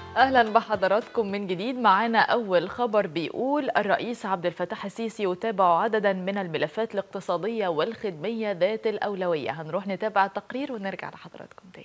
اهلا بحضراتكم من جديد معانا اول خبر بيقول الرئيس عبد الفتاح السيسي يتابع عددا من الملفات الاقتصاديه والخدميه ذات الاولويه هنروح نتابع التقرير ونرجع لحضراتكم تاني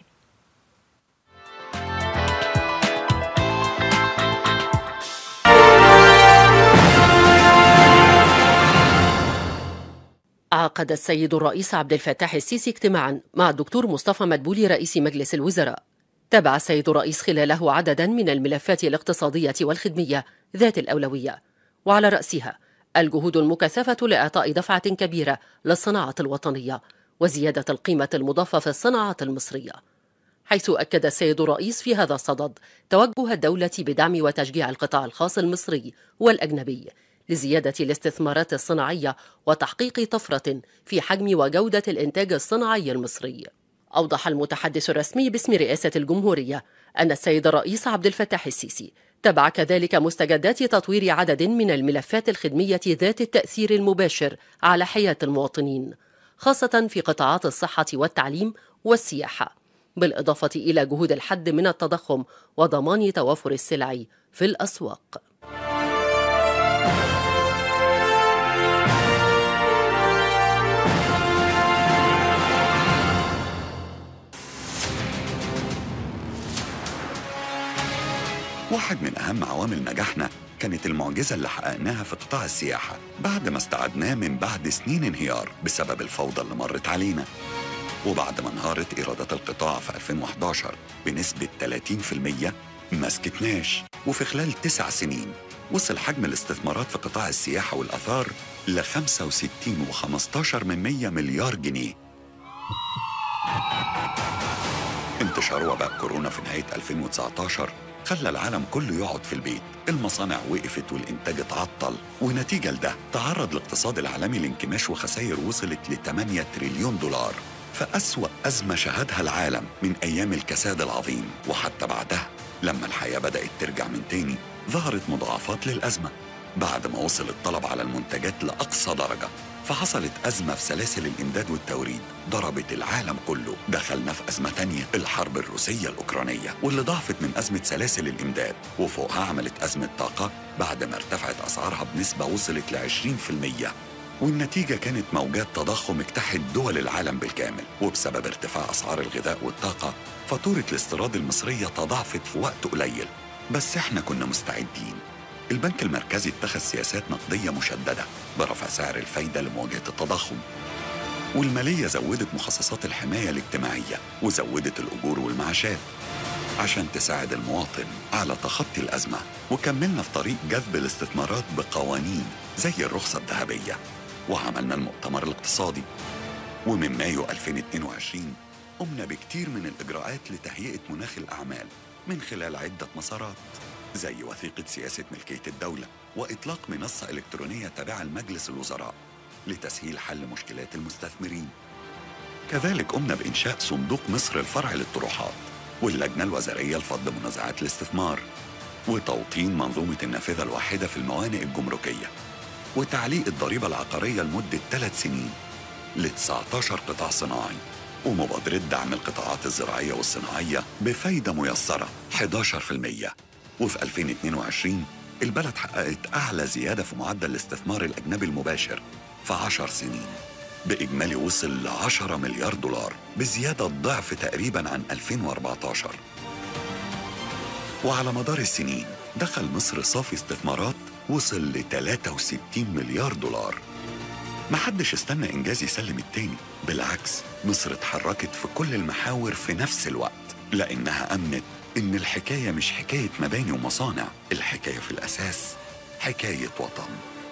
عقد السيد الرئيس عبد الفتاح السيسي اجتماعا مع الدكتور مصطفى مدبولي رئيس مجلس الوزراء تابع السيد الرئيس خلاله عددا من الملفات الاقتصادية والخدمية ذات الأولوية وعلى رأسها الجهود المكثفة لإعطاء دفعة كبيرة للصناعة الوطنية وزيادة القيمة المضافة في الصناعات المصرية حيث أكد السيد الرئيس في هذا الصدد توجه الدولة بدعم وتشجيع القطاع الخاص المصري والأجنبي لزيادة الاستثمارات الصناعية وتحقيق طفرة في حجم وجودة الإنتاج الصناعي المصري أوضح المتحدث الرسمي باسم رئاسة الجمهورية أن السيد الرئيس عبد الفتاح السيسي تبع كذلك مستجدات تطوير عدد من الملفات الخدمية ذات التأثير المباشر على حياة المواطنين خاصة في قطاعات الصحة والتعليم والسياحة بالإضافة إلى جهود الحد من التضخم وضمان توافر السلع في الأسواق واحد من أهم عوامل نجاحنا كانت المعجزة اللي حققناها في قطاع السياحة بعد ما استعدناه من بعد سنين انهيار بسبب الفوضى اللي مرت علينا وبعد ما انهارت إيرادات القطاع في 2011 بنسبة 30% ما سكتناش وفي خلال تسع سنين وصل حجم الاستثمارات في قطاع السياحة والأثار ل 65 و15 من 100 مليار جنيه انتشار وباء كورونا في نهاية 2019 خلى العالم كله يقعد في البيت المصانع وقفت والإنتاج اتعطل ونتيجة لده تعرض الاقتصاد العالمي لانكماش وخسائر وصلت ل 8 تريليون دولار فأسوأ أزمة شهدها العالم من أيام الكساد العظيم وحتى بعدها لما الحياة بدأت ترجع من تاني ظهرت مضاعفات للأزمة بعد ما وصل الطلب على المنتجات لأقصى درجة فحصلت أزمة في سلاسل الإمداد والتوريد ضربت العالم كله دخلنا في أزمة تانية الحرب الروسية الأوكرانية واللي ضعفت من أزمة سلاسل الإمداد وفوقها عملت أزمة طاقة بعد ما ارتفعت أسعارها بنسبة وصلت ل 20% والنتيجة كانت موجات تضخم اجتاحت دول العالم بالكامل وبسبب ارتفاع أسعار الغذاء والطاقة فاتورة الاستيراد المصرية تضاعفت في وقت قليل بس احنا كنا مستعدين البنك المركزي اتخذ سياسات نقدية مشددة برفع سعر الفايدة لمواجهة التضخم والمالية زودت مخصصات الحماية الاجتماعية وزودت الأجور والمعاشات عشان تساعد المواطن على تخطي الأزمة وكملنا في طريق جذب الاستثمارات بقوانين زي الرخصة الذهبية وعملنا المؤتمر الاقتصادي ومن مايو 2022 قمنا بكتير من الإجراءات لتهيئة مناخ الأعمال من خلال عدة مسارات زي وثيقة سياسة ملكية الدولة وإطلاق منصة إلكترونية تابعة لمجلس الوزراء لتسهيل حل مشكلات المستثمرين كذلك قمنا بإنشاء صندوق مصر الفرع للطروحات واللجنة الوزارية لفض منازعات الاستثمار وتوطين منظومة النافذة الواحدة في الموانئ الجمركية وتعليق الضريبة العقارية لمدة ثلاث سنين ل 19 قطاع صناعي ومبادرة دعم القطاعات الزراعية والصناعية بفايدة ميسرة 11% وفي 2022 البلد حققت أعلى زيادة في معدل الاستثمار الأجنبي المباشر في 10 سنين بإجمالي وصل ل 10 مليار دولار بزيادة ضعف تقريبا عن 2014 وعلى مدار السنين دخل مصر صافي استثمارات وصل ل 63 مليار دولار محدش استنى إنجاز يسلم التاني بالعكس مصر اتحركت في كل المحاور في نفس الوقت لأنها أمنت إن الحكاية مش حكاية مباني ومصانع الحكاية في الأساس حكاية وطن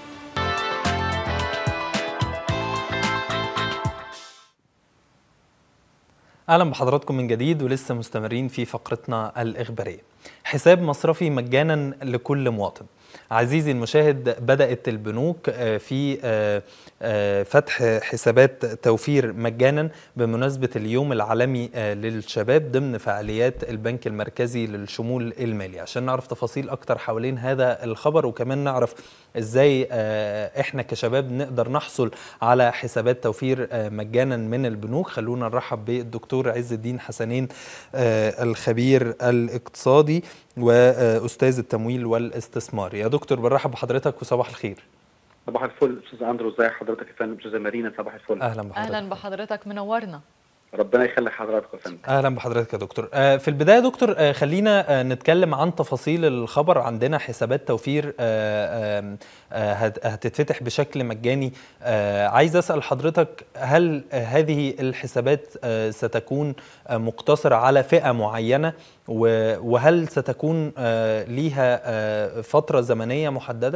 اهلا بحضراتكم من جديد ولسه مستمرين في فقرتنا الاخباريه حساب مصرفي مجانا لكل مواطن عزيزي المشاهد بدات البنوك في فتح حسابات توفير مجانا بمناسبه اليوم العالمي للشباب ضمن فعاليات البنك المركزي للشمول المالي عشان نعرف تفاصيل اكتر حوالين هذا الخبر وكمان نعرف ازاي احنا كشباب نقدر نحصل على حسابات توفير مجانا من البنوك خلونا نرحب بالدكتور عز الدين حسنين الخبير الاقتصادي واستاذ التمويل والاستثمار يا دكتور برحب بحضرتك وصباح الخير صباح الفل استاذ اندرو ازي حضرتك يا فندم استاذه مارينا صباح الفل اهلا بحضرتك اهلا بحضرتك منورنا ربنا يخلي حضرتك يا فندم اهلا بحضرتك يا دكتور آه، في البدايه يا دكتور آه، خلينا آه، نتكلم عن تفاصيل الخبر عندنا حسابات توفير آه، آم، آه، هت- هتتفتح بشكل مجاني آه، عايز اسال حضرتك هل آه، هذه الحسابات آه، ستكون آه، مقتصره على فئه معينه و- وهل ستكون آه، ليها آه، فتره زمنيه محدده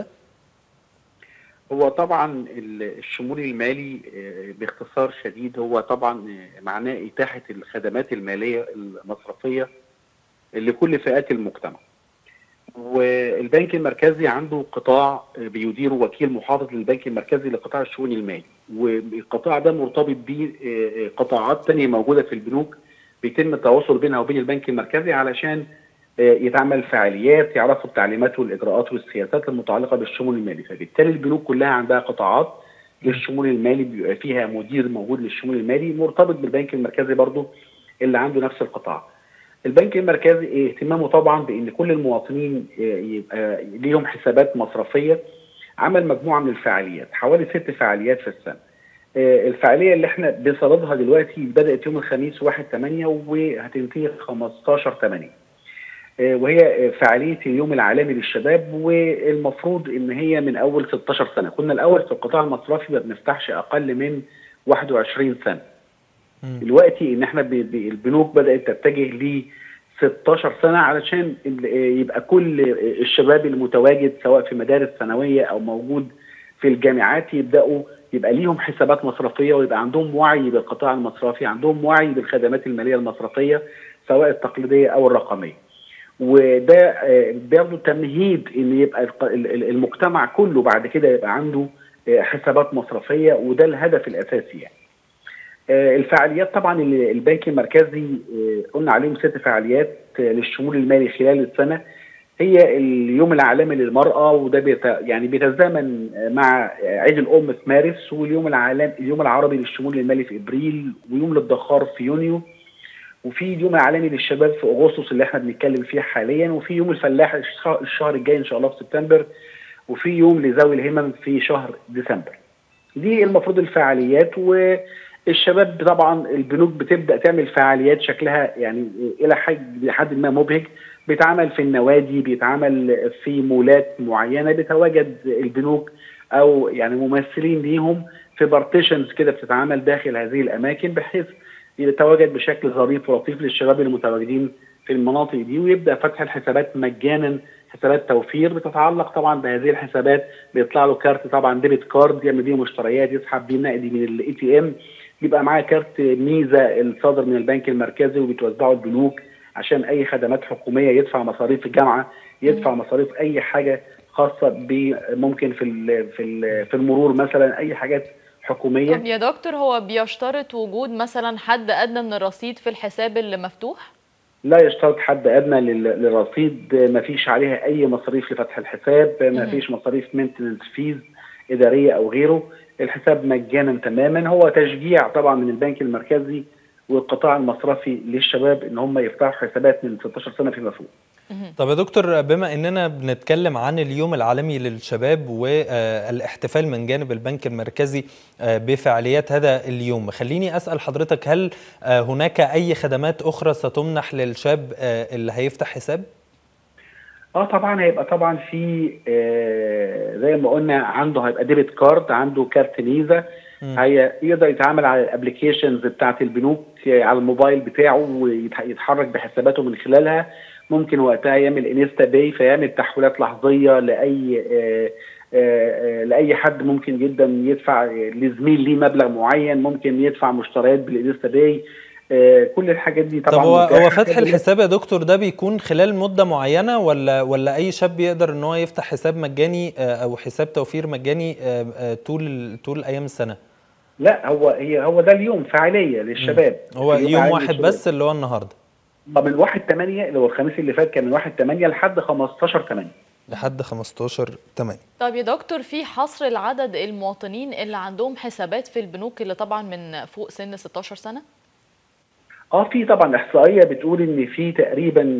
هو طبعا ال- الشمول المالي آه، باختصار شديد هو طبعا آه، معناه اتاحه الخدمات الماليه المصرفيه لكل فئات المجتمع والبنك المركزي عنده قطاع آه، بيديره وكيل محافظ للبنك المركزي لقطاع الشؤون المالي والقطاع ده مرتبط بقطاعات تانية موجودة في البنوك بيتم التواصل بينها وبين البنك المركزي علشان آه، يتعمل فعاليات يعرفوا التعليمات والاجراءات والسياسات المتعلقه بالشمول المالي فبالتالي البنوك كلها عندها قطاعات للشمول المالي بيبقى فيها مدير موجود للشمول المالي مرتبط بالبنك المركزي برضو اللي عنده نفس القطاع البنك المركزي اهتمامه طبعا بان كل المواطنين آه، يبقى ليهم حسابات مصرفيه عمل مجموعه من الفعاليات حوالي ست فعاليات في السنه آه، الفعاليه اللي احنا بصددها دلوقتي بدات يوم الخميس 1 8 وهتنتهي 15 8 آه، وهي آه، فعاليه اليوم العالمي للشباب والمفروض ان هي من اول 16 سنه كنا الاول في القطاع المصرفي ما بنفتحش اقل من 21 سنه مم. دلوقتي ان احنا ب- ب- البنوك بدات تتجه ل 16 سنه علشان ال- آه، يبقى كل آه، الشباب المتواجد سواء في مدارس ثانويه او موجود في الجامعات يبداوا يبقى ليهم حسابات مصرفيه ويبقى عندهم وعي بالقطاع المصرفي عندهم وعي بالخدمات الماليه المصرفيه سواء التقليديه او الرقميه وده آه، برضه تمهيد ان يبقى الق- ال- ال- المجتمع كله بعد كده يبقى عنده آه، حسابات مصرفيه وده الهدف الاساسي يعني. آه، الفعاليات طبعا اللي البنك المركزي آه، قلنا عليهم ست فعاليات آه، للشمول المالي خلال السنه هي اليوم العالمي للمراه وده بيت يعني بيتزامن آه، مع آه، عيد الام في مارس واليوم العالمي اليوم العربي للشمول المالي في ابريل ويوم للادخار في يونيو وفي اليوم العالمي للشباب في اغسطس اللي احنا بنتكلم فيه حاليا وفي يوم الفلاح الش- الشهر الجاي ان شاء الله في سبتمبر وفي يوم لذوي الهمم في شهر ديسمبر دي المفروض الفعاليات والشباب طبعا البنوك بتبدا تعمل فعاليات شكلها يعني الى حد حد ما مبهج بيتعمل في النوادي بيتعمل في مولات معينه بتواجد البنوك او يعني ممثلين ليهم في بارتيشنز كده بتتعمل داخل هذه الاماكن بحيث يتواجد بشكل ظريف ولطيف للشباب المتواجدين في المناطق دي ويبدا فتح الحسابات مجانا حسابات توفير بتتعلق طبعا بهذه الحسابات بيطلع له كارت طبعا ديبت كارد يعمل بيه مشتريات يسحب بيه نقدي من الاي تي ام بيبقى معاه كارت ميزه الصادر من البنك المركزي وبتوزعه البنوك عشان اي خدمات حكوميه يدفع مصاريف الجامعه يدفع مصاريف اي حاجه خاصه ب ممكن في ال في ال في المرور مثلا اي حاجات حكوميه طب يا دكتور هو بيشترط وجود مثلا حد ادنى من الرصيد في الحساب اللي مفتوح لا يشترط حد ادنى لل- للرصيد ما فيش عليها اي مصاريف لفتح الحساب ما مم. فيش مصاريف مينتنس فيز اداريه او غيره الحساب مجانا تماما هو تشجيع طبعا من البنك المركزي والقطاع المصرفي للشباب ان هم يفتحوا حسابات من 16 سنه فيما فوق طب يا دكتور بما اننا بنتكلم عن اليوم العالمي للشباب والاحتفال من جانب البنك المركزي آه، بفعاليات هذا اليوم خليني اسال حضرتك هل آه، هناك اي خدمات اخرى ستمنح للشاب آه، اللي هيفتح حساب اه طبعا هيبقى طبعا في آه زي ما قلنا عنده هيبقى ديبت كارد عنده كارت ميزه مم. هي يقدر يتعامل على الابلكيشنز بتاعت البنوك على الموبايل بتاعه ويتحرك بحساباته من خلالها ممكن وقتها يعمل انستا باي فيعمل تحويلات لحظيه لاي آه آه آه لاي حد ممكن جدا يدفع لزميل ليه مبلغ معين ممكن يدفع مشتريات بالانستا باي آه كل الحاجات دي طبعا طب هو متاحة. هو فتح الحساب يا دكتور ده بيكون خلال مده معينه ولا ولا اي شاب يقدر ان هو يفتح حساب مجاني آه، او حساب توفير مجاني آه، آه، طول طول ايام السنه لا هو هي هو ده اليوم فعاليه للشباب هو اليوم يوم عالمي واحد للشباب. بس اللي هو النهارده آه، من 1 8 اللي هو الخميس اللي فات كان من 1 8 لحد 15 8 لحد 15 8 طب يا دكتور في حصر العدد المواطنين اللي عندهم حسابات في البنوك اللي طبعا من فوق سن 16 سنة اه في طبعا احصائيه بتقول ان في تقريبا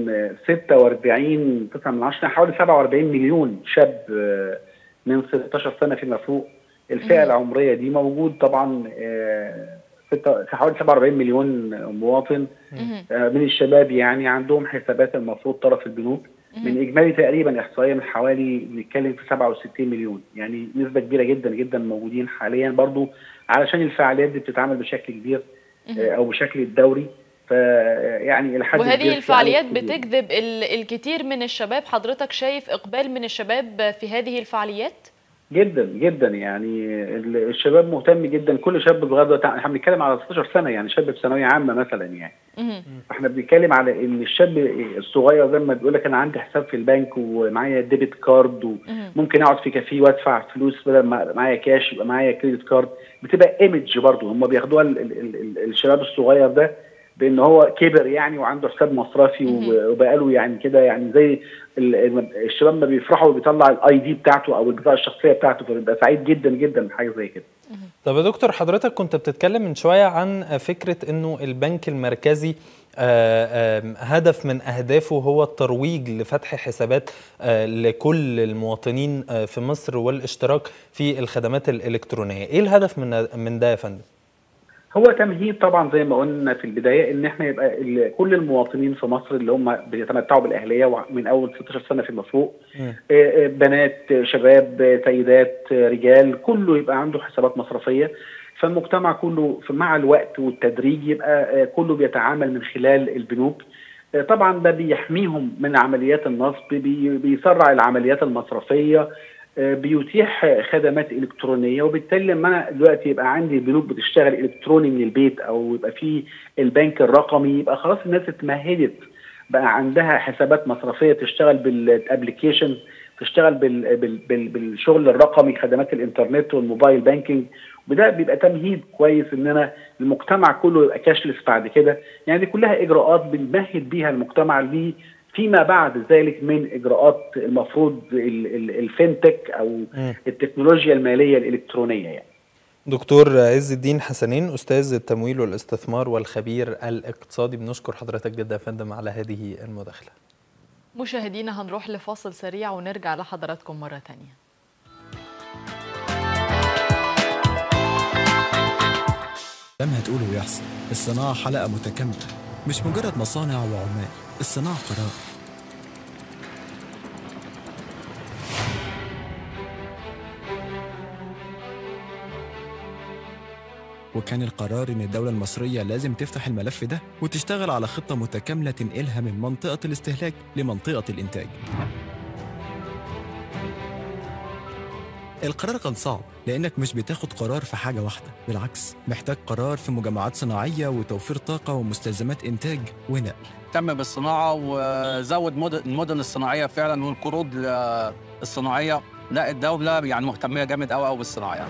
46 9 من 10 حوالي 47 مليون شاب آه، من 16 سنه فيما فوق الفئه العمريه دي موجود طبعا آه، ستة- في حوالي 47 مليون مواطن مهم. آه، من الشباب يعني عندهم حسابات المفروض طرف البنوك من اجمالي تقريبا احصائيه من حوالي بنتكلم في 67 مليون يعني نسبه كبيره جدا جدا موجودين حاليا برضو علشان الفعاليات دي بتتعمل بشكل كبير آه، او بشكل دوري ف يعني الى حد كبير وهذه في الفعاليات عدد كبير. بتجذب ال- الكثير من الشباب حضرتك شايف إقبال من الشباب في هذه الفعاليات؟ جدا جدا يعني ال- الشباب مهتم جدا كل شاب صغير دلوقتي احنا بنتكلم على 16 سنه يعني شاب في ثانويه عامه مثلا يعني مهم. احنا بنتكلم على ان الشاب الصغير زي ما بيقول لك انا عندي حساب في البنك ومعايا ديبت كارد وممكن اقعد في كافيه وادفع فلوس بدل ما معايا كاش يبقى معايا كريدت كارد بتبقى ايمج برضه هم بياخدوها ال ال ال ال الشباب الصغير ده بان هو كبر يعني وعنده حساب مصرفي و- وبقى له يعني كده يعني زي ال- ال- الشباب ما بيفرحوا وبيطلع الاي دي بتاعته او البطاقه الشخصيه بتاعته فبيبقى سعيد جدا جدا بحاجه زي كده طب يا دكتور حضرتك كنت بتتكلم من شوية عن فكرة انه البنك المركزي آه، آم، هدف من اهدافه هو الترويج لفتح حسابات آه، لكل المواطنين آه، في مصر والاشتراك في الخدمات الالكترونية ايه الهدف من من ده يا فندم هو تمهيد طبعا زي ما قلنا في البدايه ان احنا يبقى ال- كل المواطنين في مصر اللي هم بيتمتعوا بالاهليه وع- من اول 16 سنه فيما فوق مم. آه، آه، بنات آه، شباب آه، سيدات آه، رجال كله يبقى عنده حسابات مصرفيه فالمجتمع كله في- مع الوقت والتدريج يبقى آه، كله بيتعامل من خلال البنوك آه، طبعا ده بيحميهم من عمليات النصب بي- بيسرع العمليات المصرفيه آه، بيتيح خدمات الكترونيه وبالتالي لما انا دلوقتي يبقى عندي بنوك بتشتغل الكتروني من البيت او يبقى في البنك الرقمي يبقى خلاص الناس اتمهدت بقى عندها حسابات مصرفيه تشتغل بالابلكيشن تشتغل بال بال بال بالشغل الرقمي خدمات الانترنت والموبايل بانكينج وده بيبقى تمهيد كويس ان انا المجتمع كله يبقى كاشلس بعد كده يعني دي كلها اجراءات بنمهد بيها المجتمع ليه فيما بعد ذلك من اجراءات المفروض ال- ال- الفinتك او مم. التكنولوجيا الماليه الالكترونيه يعني دكتور عز الدين حسنين استاذ التمويل والاستثمار والخبير الاقتصادي بنشكر حضرتك جدا يا فندم على هذه المداخلة مشاهدينا هنروح لفاصل سريع ونرجع لحضراتكم مرة تانية لما هتقوله ويحصل الصناعة حلقة متكاملة مش مجرد مصانع وعمال الصناعة قرار وكان القرار إن الدولة المصرية لازم تفتح الملف ده وتشتغل على خطة متكاملة تنقلها من منطقة الاستهلاك لمنطقة الإنتاج القرار كان صعب لأنك مش بتاخد قرار في حاجة واحدة بالعكس محتاج قرار في مجمعات صناعية وتوفير طاقة ومستلزمات إنتاج ونقل اهتم بالصناعه وزود مدن المدن الصناعيه فعلا والقروض ل- الصناعيه لا الدوله يعني مهتميه جامد قوي قوي بالصناعه يعني.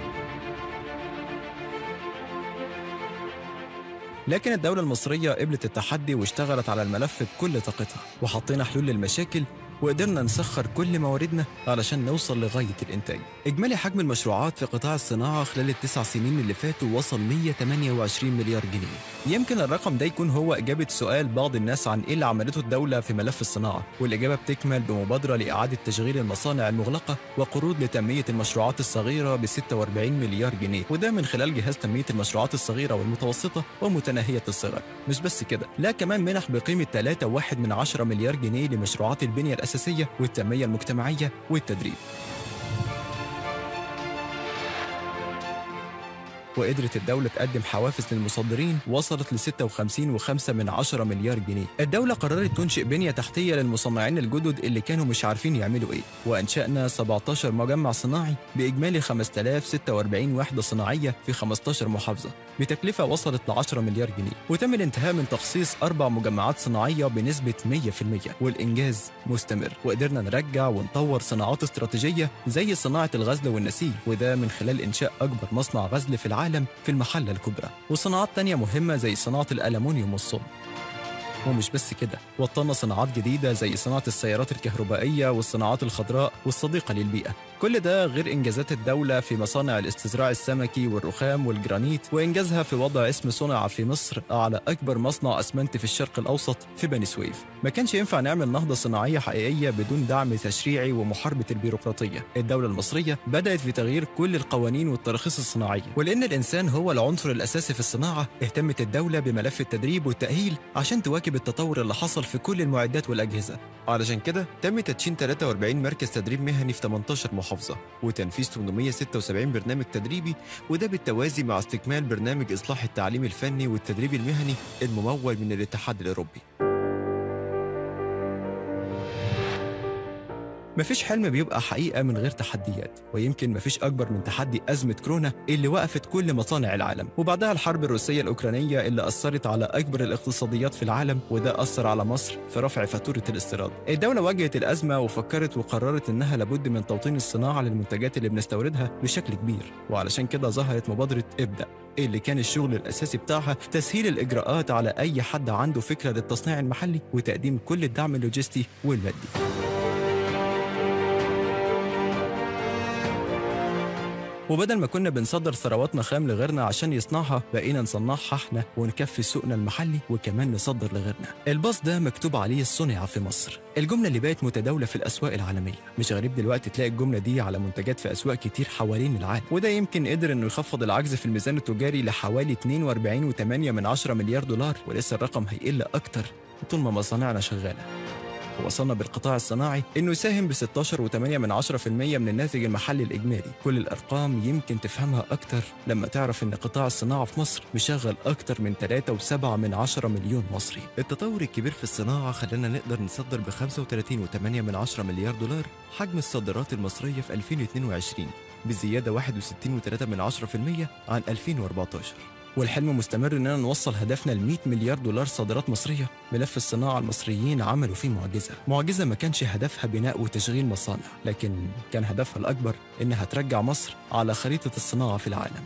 لكن الدولة المصرية قبلت التحدي واشتغلت على الملف بكل طاقتها وحطينا حلول للمشاكل وقدرنا نسخر كل مواردنا علشان نوصل لغاية الإنتاج إجمالي حجم المشروعات في قطاع الصناعة خلال التسع سنين اللي فاتوا وصل 128 مليار جنيه يمكن الرقم ده يكون هو إجابة سؤال بعض الناس عن إيه اللي عملته الدولة في ملف الصناعة والإجابة بتكمل بمبادرة لإعادة تشغيل المصانع المغلقة وقروض لتنمية المشروعات الصغيرة ب 46 مليار جنيه وده من خلال جهاز تنمية المشروعات الصغيرة والمتوسطة ومتناهية الصغر مش بس كده لا كمان منح بقيمة 3.1 من 10 مليار جنيه لمشروعات البنية الأساسية والتنمية المجتمعية والتدريب وقدرت الدولة تقدم حوافز للمصدرين وصلت ل 56.5 من 10 مليار جنيه. الدولة قررت تنشئ بنية تحتية للمصنعين الجدد اللي كانوا مش عارفين يعملوا ايه، وأنشأنا 17 مجمع صناعي بإجمالي 5046 وحدة صناعية في 15 محافظة بتكلفة وصلت ل 10 مليار جنيه، وتم الانتهاء من تخصيص أربع مجمعات صناعية بنسبة 100% والإنجاز مستمر، وقدرنا نرجع ونطور صناعات استراتيجية زي صناعة الغزل والنسيج وده من خلال إنشاء أكبر مصنع غزل في العالم في المحلة الكبرى وصناعات تانية مهمة زي صناعة الألمنيوم والصلب ومش بس كده وطلنا صناعات جديدة زي صناعة السيارات الكهربائية والصناعات الخضراء والصديقة للبيئة كل ده غير إنجازات الدولة في مصانع الاستزراع السمكي والرخام والجرانيت وإنجازها في وضع اسم صنع في مصر على أكبر مصنع أسمنت في الشرق الأوسط في بني سويف ما كانش ينفع نعمل نهضة صناعية حقيقية بدون دعم تشريعي ومحاربة البيروقراطية الدولة المصرية بدأت في تغيير كل القوانين والتراخيص الصناعية ولأن الإنسان هو العنصر الأساسي في الصناعة اهتمت الدولة بملف التدريب والتأهيل عشان تواكب التطور اللي حصل في كل المعدات والأجهزة علشان كده تم تدشين 43 مركز تدريب مهني في 18 محافظة وتنفيذ 876 برنامج تدريبي وده بالتوازي مع استكمال برنامج إصلاح التعليم الفني والتدريب المهني الممول من الاتحاد الأوروبي مفيش حلم بيبقى حقيقة من غير تحديات ويمكن مفيش أكبر من تحدي أزمة كورونا اللي وقفت كل مصانع العالم وبعدها الحرب الروسية الأوكرانية اللي أثرت على أكبر الاقتصاديات في العالم وده أثر على مصر في رفع فاتورة الاستيراد الدولة واجهت الأزمة وفكرت وقررت إنها لابد من توطين الصناعة للمنتجات اللي بنستوردها بشكل كبير وعلشان كده ظهرت مبادرة ابدأ اللي كان الشغل الأساسي بتاعها تسهيل الإجراءات على أي حد عنده فكرة للتصنيع المحلي وتقديم كل الدعم اللوجستي والمادي وبدل ما كنا بنصدر ثرواتنا خام لغيرنا عشان يصنعها بقينا نصنعها احنا ونكفي سوقنا المحلي وكمان نصدر لغيرنا الباص ده مكتوب عليه صنع في مصر الجملة اللي بقت متداولة في الأسواق العالمية مش غريب دلوقتي تلاقي الجملة دي على منتجات في أسواق كتير حوالين العالم وده يمكن قدر إنه يخفض العجز في الميزان التجاري لحوالي 42.8 من 10 مليار دولار ولسه الرقم هيقل أكتر طول ما مصانعنا شغالة ووصلنا بالقطاع الصناعي انه يساهم ب 16.8 من 10% من الناتج المحلي الاجمالي كل الارقام يمكن تفهمها اكتر لما تعرف ان قطاع الصناعه في مصر مشغل اكتر من 3.7 من 10 مليون مصري التطور الكبير في الصناعه خلانا نقدر نصدر ب 35.8 من 10 مليار دولار حجم الصادرات المصريه في 2022 بزياده 61.3 من 10% عن 2014 والحلم مستمر اننا نوصل هدفنا ل 100 مليار دولار صادرات مصريه ملف الصناعه المصريين عملوا فيه معجزه معجزه ما كانش هدفها بناء وتشغيل مصانع لكن كان هدفها الاكبر انها ترجع مصر على خريطه الصناعه في العالم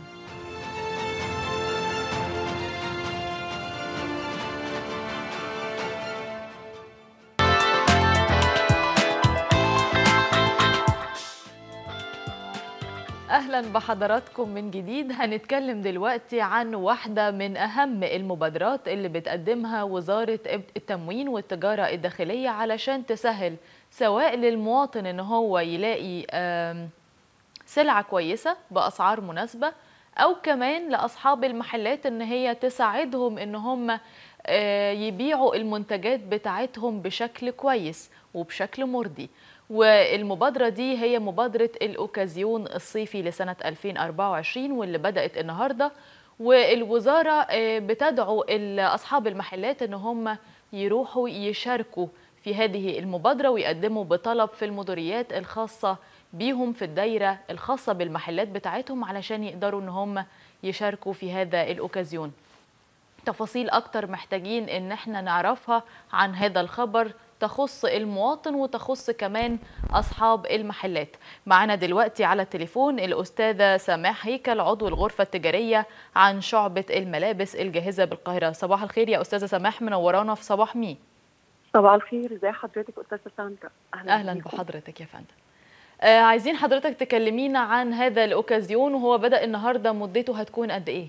اهلا بحضراتكم من جديد هنتكلم دلوقتي عن واحده من اهم المبادرات اللي بتقدمها وزاره التموين والتجاره الداخليه علشان تسهل سواء للمواطن ان هو يلاقي آم، سلعه كويسه باسعار مناسبه او كمان لاصحاب المحلات ان هي تساعدهم ان هم آه، يبيعوا المنتجات بتاعتهم بشكل كويس وبشكل مرضي والمبادرة دي هي مبادرة الأوكازيون الصيفي لسنة 2024 واللي بدأت النهاردة والوزارة آه، بتدعو ال- أصحاب المحلات إن هم يروحوا يشاركوا في هذه المبادرة ويقدموا بطلب في المديريات الخاصة بيهم في الدايرة الخاصة بالمحلات بتاعتهم علشان يقدروا إن هم يشاركوا في هذا الأوكازيون تفاصيل أكتر محتاجين إن احنا نعرفها عن هذا الخبر تخص المواطن وتخص كمان أصحاب المحلات معنا دلوقتي على التليفون الأستاذة سماح هيكل عضو الغرفة التجارية عن شعبة الملابس الجاهزة بالقاهرة صباح الخير يا أستاذة سماح منورانا في صباح مي صباح الخير ازي حضرتك استاذه ساندرا أهلا بيكم. بحضرتك يا فندم آه عايزين حضرتك تكلمينا عن هذا الأوكازيون وهو بدأ النهاردة مدته هتكون قد إيه؟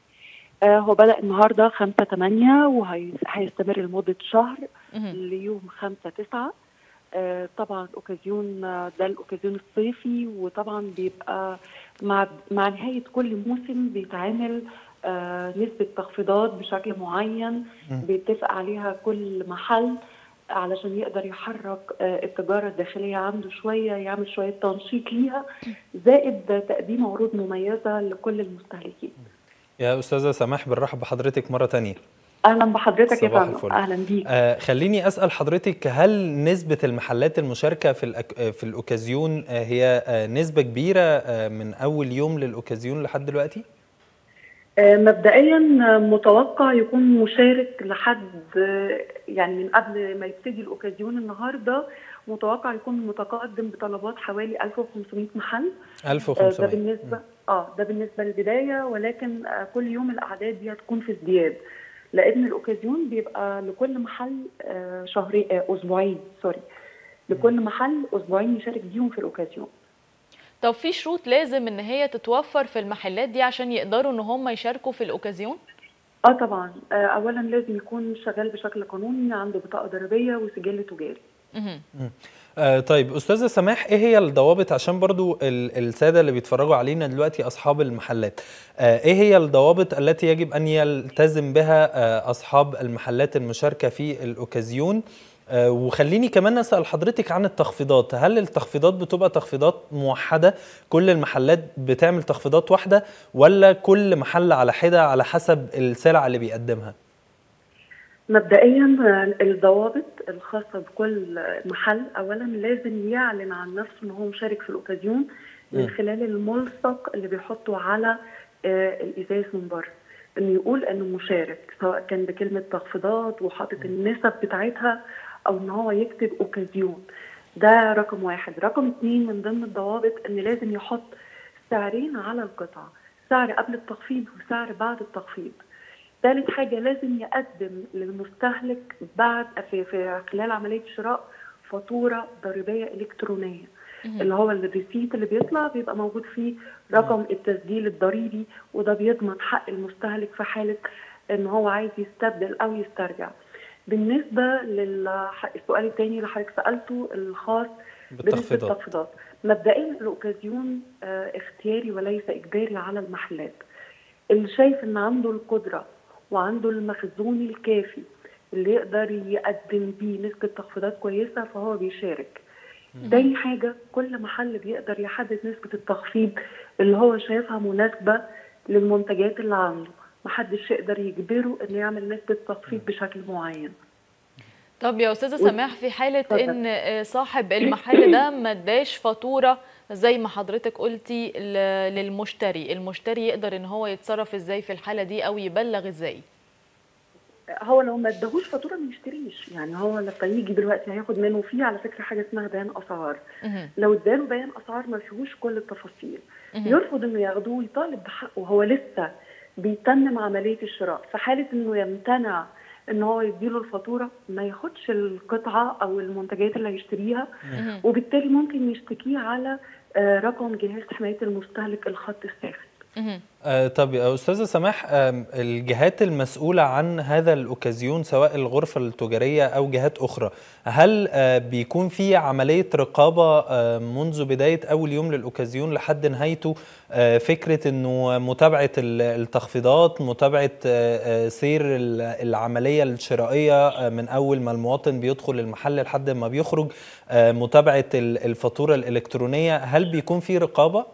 آه هو بدأ النهارده 5 8 وهيستمر لمده شهر مهم. ليوم 5 9 آه طبعا الاوكازيون آه، ده الاوكازيون الصيفي وطبعا بيبقى مع مع نهايه كل موسم بيتعمل آه نسبه تخفيضات بشكل معين بيتفق عليها كل محل علشان يقدر يحرك آه، التجاره الداخليه عنده شويه يعمل شويه تنشيط ليها زائد تقديم عروض مميزه لكل المستهلكين. يا أستاذة سماح بنرحب بحضرتك مرة تانية اهلا بحضرتك يا صباح فندم الفل. اهلا بيك آه خليني أسأل حضرتك هل نسبة المحلات المشاركة في الأك... آه، في الأوكازيون آه هي آه نسبة كبيرة آه من أول يوم للأوكازيون لحد دلوقتي؟ آه، مبدئيا آه، متوقع يكون مشارك لحد آه، يعني من قبل ما يبتدي الاوكازيون النهارده متوقع يكون متقدم بطلبات حوالي 1500 محل آه، ده 1500 بالنسبه اه ده بالنسبه للبدايه ولكن آه، كل يوم الاعداد دي هتكون في ازدياد لان الاوكازيون بيبقى لكل محل آه، شهرين آه، اسبوعين سوري لكل محل اسبوعين يشارك بيهم في الاوكازيون طب في شروط لازم ان هي تتوفر في المحلات دي عشان يقدروا ان هم يشاركوا في الاوكازيون اه طبعا آه، اولا لازم يكون شغال بشكل قانوني عنده بطاقه ضريبيه وسجل تجاري مهم. آه طيب استاذه سماح ايه هي الضوابط عشان برضو ال- الساده اللي بيتفرجوا علينا دلوقتي اصحاب المحلات آه ايه هي الضوابط التي يجب ان يلتزم بها آه اصحاب المحلات المشاركه في الاوكازيون آه وخليني كمان اسال حضرتك عن التخفيضات هل التخفيضات بتبقى تخفيضات موحده كل المحلات بتعمل تخفيضات واحده ولا كل محل على حده على حسب السلع اللي بيقدمها مبدئيا آه، الضوابط الخاصه بكل محل اولا لازم يعلن عن نفسه ان هو مشارك في الاوكازيون من مم. خلال الملصق اللي بيحطه على آه، الازاز من بره انه يقول انه مشارك سواء كان بكلمه تخفيضات وحاطط النسب بتاعتها او ان هو يكتب اوكازيون ده رقم واحد رقم اثنين من ضمن الضوابط ان لازم يحط سعرين على القطعه سعر قبل التخفيض وسعر بعد التخفيض ثالث حاجة لازم يقدم للمستهلك بعد في, في خلال عملية الشراء فاتورة ضريبية إلكترونية اللي هو الريسيت اللي بيطلع بيبقى موجود فيه رقم التسجيل الضريبي وده بيضمن حق المستهلك في حالة ان هو عايز يستبدل او يسترجع بالنسبة للسؤال الثاني اللي حضرتك سألته الخاص بنسبة بالتخفيضات التخفيضات مبدئيا الأوكازيون آه، اختياري وليس إجباري على المحلات اللي شايف ان عنده القدرة وعنده المخزون الكافي اللي يقدر يقدم بيه نسبة تخفيضات كويسة فهو بيشارك تاني حاجة كل محل بيقدر يحدد نسبة التخفيض اللي هو شايفها مناسبة للمنتجات اللي عنده محدش يقدر يجبره انه يعمل نسبة تخفيض بشكل معين طب يا استاذه و- سماح في حاله اتفضل. ان آه، صاحب المحل ده ما اداش فاتوره زي ما حضرتك قلتي ل- للمشتري المشتري يقدر ان هو يتصرف ازاي في الحاله دي او يبلغ ازاي هو لو ما اداهوش فاتوره ما يشتريش يعني هو لما يجي دلوقتي هياخد منه فيه على فكره حاجه اسمها بيان اسعار مهم. لو اداله بيان اسعار ما فيهوش كل التفاصيل مهم. يرفض انه ياخدوه ويطالب بحقه وهو لسه بيتمم عمليه الشراء في حاله انه يمتنع ان هو يديله الفاتوره ما ياخدش القطعه او المنتجات اللي هيشتريها مهم. وبالتالي ممكن يشتكيه على آه، رقم جهاز حمايه المستهلك الخط الساخن مهم. آه طب يا أستاذة سماح آم، الجهات المسؤولة عن هذا الأوكازيون سواء الغرفة التجارية أو جهات أخرى هل آه بيكون في عملية رقابة آه منذ بداية أول يوم للأوكازيون لحد نهايته آه فكرة أنه متابعة ال- التخفيضات متابعة آه آه سير ال- العملية الشرائية آه من أول ما المواطن بيدخل المحل لحد ما بيخرج آه متابعة ال- الفاتورة الإلكترونية هل بيكون في رقابة؟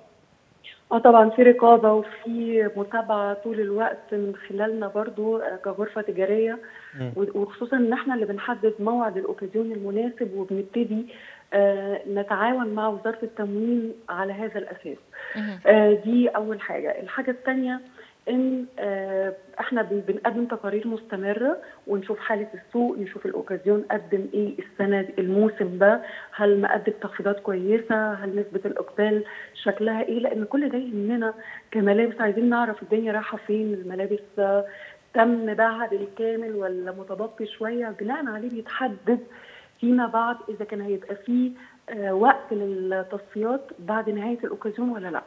اه طبعا في رقابه وفي متابعه طول الوقت من خلالنا برضو آه، كغرفه تجاريه مم. وخصوصا ان احنا اللي بنحدد موعد الاوكازيون المناسب وبنبتدي آه، نتعاون مع وزاره التموين على هذا الاساس مهم. آه، دي اول حاجه الحاجه الثانيه ان آه، احنا بن- بنقدم تقارير مستمره ونشوف حاله السوق نشوف الاوكازيون قدم ايه السنه دي- الموسم ده هل مقدم تخفيضات كويسه هل نسبه الاقبال شكلها ايه لان كل ده يهمنا كملابس عايزين نعرف الدنيا رايحه فين الملابس آه، تم باعها بالكامل ولا متبقي شويه بناء عليه بيتحدد فيما بعد اذا كان هيبقى فيه آه، وقت للتصفيات بعد نهايه الاوكازيون ولا لا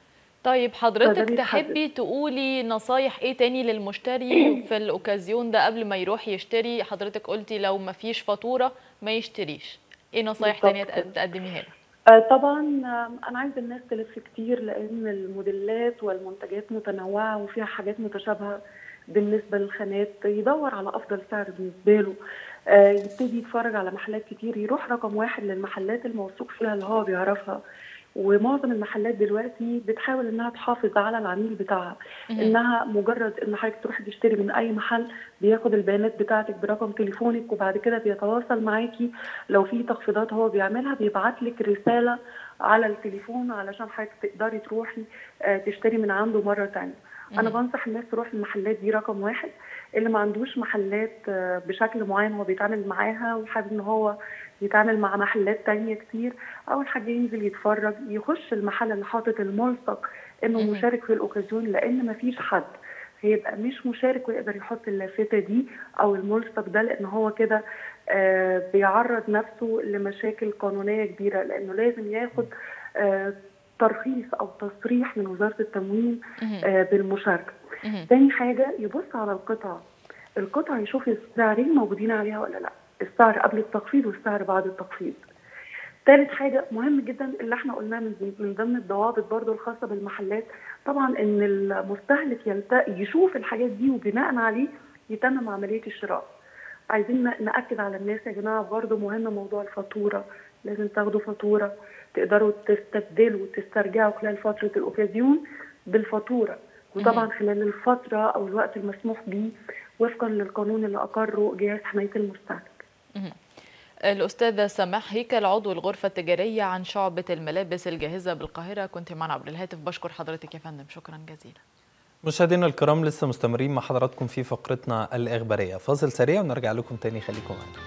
طيب فده حضرتك بيتحدد. تحبي تقولي نصايح ايه تاني للمشتري في الاوكازيون ده قبل ما يروح يشتري حضرتك قلتي لو ما فيش فاتوره ما يشتريش ايه نصايح تانية بالظبط كده. تق- تقدميها له آه، طبعا آه، انا عايزه الناس تلف كتير لان الموديلات والمنتجات متنوعه وفيها حاجات متشابهه بالنسبه للخامات يدور على افضل سعر بالنسبه له آه، يبتدي يتفرج على محلات كتير يروح رقم واحد للمحلات الموثوق فيها اللي هو بيعرفها ومعظم المحلات دلوقتي بتحاول انها تحافظ على العميل بتاعها مهم. انها مجرد ان حضرتك تروحي تشتري من اي محل بياخد البيانات بتاعتك برقم تليفونك وبعد كده بيتواصل معاكي لو في تخفيضات هو بيعملها بيبعت لك رساله على التليفون علشان حضرتك تقدري تروحي آه، تشتري من عنده مره تانية انا مم. بنصح الناس تروح المحلات دي رقم واحد اللي ما عندوش محلات آه، بشكل معين هو بيتعامل معاها وحابب ان هو يتعامل مع محلات تانية كتير اول حاجه ينزل يتفرج يخش المحل اللي حاطط الملصق انه مهم. مشارك في الاوكازيون لان مفيش حد هيبقى مش مشارك ويقدر يحط اللافته دي او الملصق ده لان هو كده آه، بيعرض نفسه لمشاكل قانونيه كبيره لانه لازم ياخد آه، ترخيص او تصريح من وزاره التموين مهم. آه، بالمشاركه. مهم. تاني حاجه يبص على القطع القطع يشوف السعرين موجودين عليها ولا لا السعر قبل التخفيض والسعر بعد التخفيض ثالث حاجه مهم جدا اللي احنا قلناه من من ضمن الضوابط برضو الخاصه بالمحلات طبعا ان المستهلك يلت... يشوف الحاجات دي وبناء عليه يتمم عمليه الشراء عايزين ن- ناكد على الناس يا جماعه برضو مهم موضوع الفاتوره لازم تاخدوا فاتوره تقدروا تستبدلوا وتسترجعوا خلال فتره الاوكازيون بالفاتوره وطبعا خلال الفتره او الوقت المسموح به وفقا للقانون اللي اقره جهاز حمايه المستهلك الأستاذة سماح هيكل عضو الغرفة التجارية عن شعبة الملابس الجاهزة بالقاهرة كنت معنا عبر الهاتف بشكر حضرتك يا فندم شكرا جزيلا مشاهدينا الكرام لسه مستمرين مع حضراتكم في فقرتنا الإخبارية فاصل سريع ونرجع لكم تاني خليكم معنا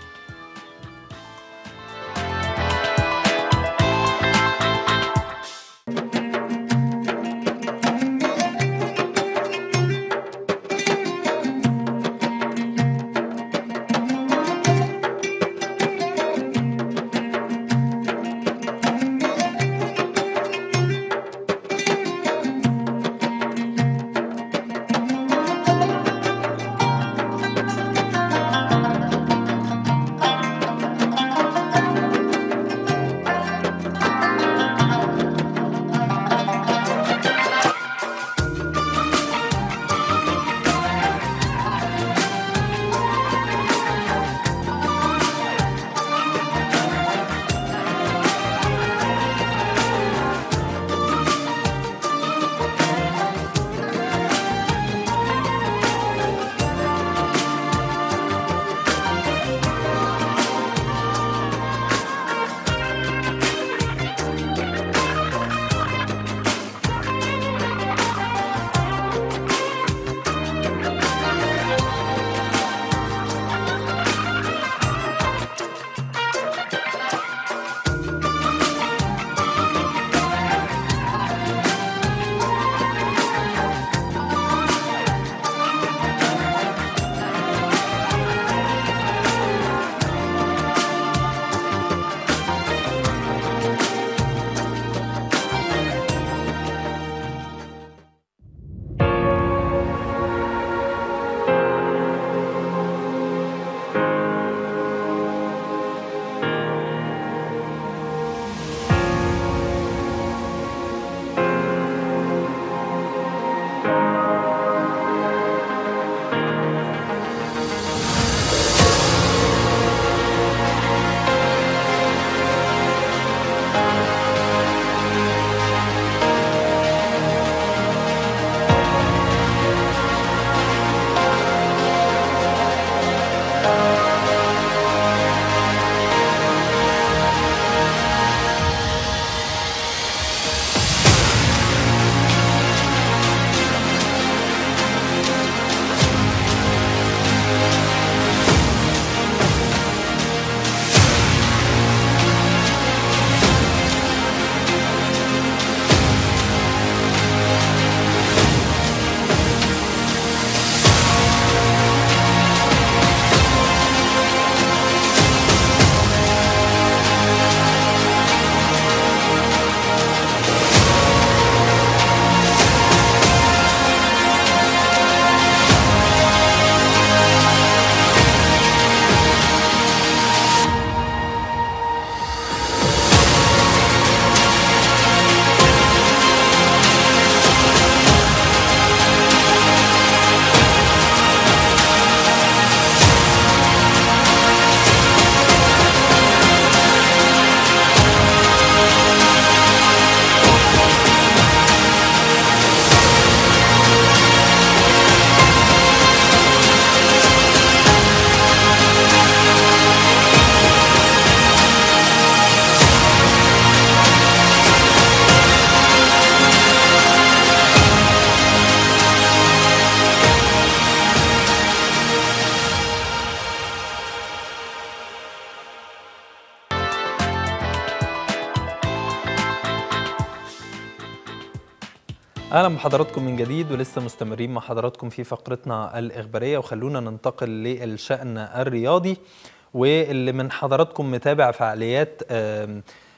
اهلا بحضراتكم من جديد ولسه مستمرين مع حضراتكم في فقرتنا الاخباريه وخلونا ننتقل للشان الرياضي واللي من حضراتكم متابع فعاليات آم،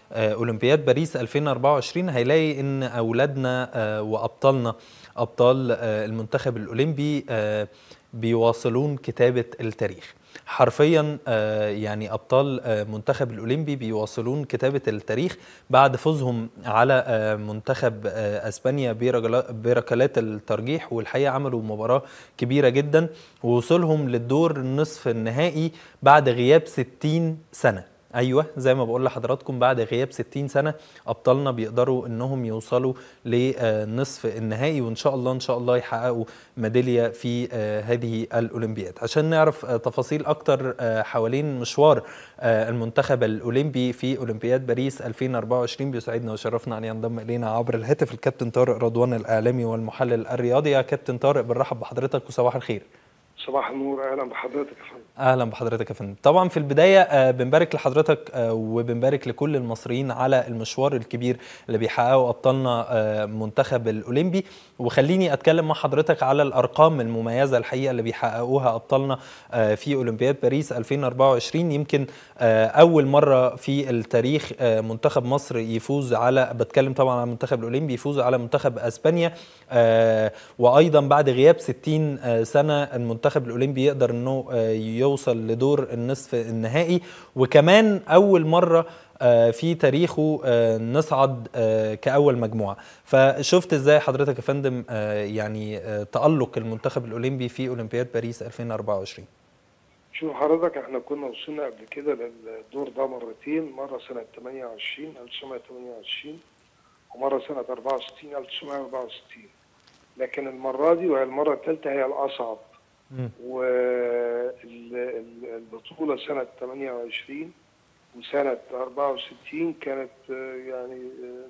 اولمبياد باريس 2024 هيلاقي ان اولادنا وابطالنا ابطال المنتخب الاولمبي بيواصلون كتابه التاريخ حرفيا يعني ابطال منتخب الاولمبي بيواصلون كتابه التاريخ بعد فوزهم على منتخب اسبانيا بركلات الترجيح والحقيقه عملوا مباراه كبيره جدا ووصولهم للدور النصف النهائي بعد غياب 60 سنه ايوه زي ما بقول لحضراتكم بعد غياب 60 سنه ابطالنا بيقدروا انهم يوصلوا لنصف النهائي وان شاء الله ان شاء الله يحققوا ميداليه في هذه الاولمبياد عشان نعرف تفاصيل اكتر حوالين مشوار المنتخب الاولمبي في اولمبياد باريس 2024 بيسعدنا وشرفنا ان ينضم الينا عبر الهاتف الكابتن طارق رضوان الاعلامي والمحلل الرياضي يا كابتن طارق بنرحب بحضرتك وصباح الخير صباح النور اهلا بحضرتك يا فندم اهلا بحضرتك يا فندم طبعا في البدايه آه بنبارك لحضرتك آه وبنبارك لكل المصريين على المشوار الكبير اللي بيحققه ابطالنا آه منتخب الاولمبي وخليني اتكلم مع حضرتك على الارقام المميزه الحقيقه اللي بيحققوها ابطالنا في اولمبياد باريس 2024 يمكن اول مره في التاريخ منتخب مصر يفوز على بتكلم طبعا على المنتخب الاولمبي يفوز على منتخب اسبانيا وايضا بعد غياب 60 سنه المنتخب الاولمبي يقدر انه يوصل لدور النصف النهائي وكمان اول مره في تاريخه نصعد كاول مجموعه فشفت ازاي حضرتك يا فندم يعني تالق المنتخب الاولمبي في اولمبياد باريس 2024 شوف حضرتك احنا كنا وصلنا قبل كده للدور ده مرتين مره سنه 28 1928 ومره سنه 64 1964 لكن المره دي وهي المره الثالثه هي الاصعب والبطولة سنة 28 وسنة 64 كانت يعني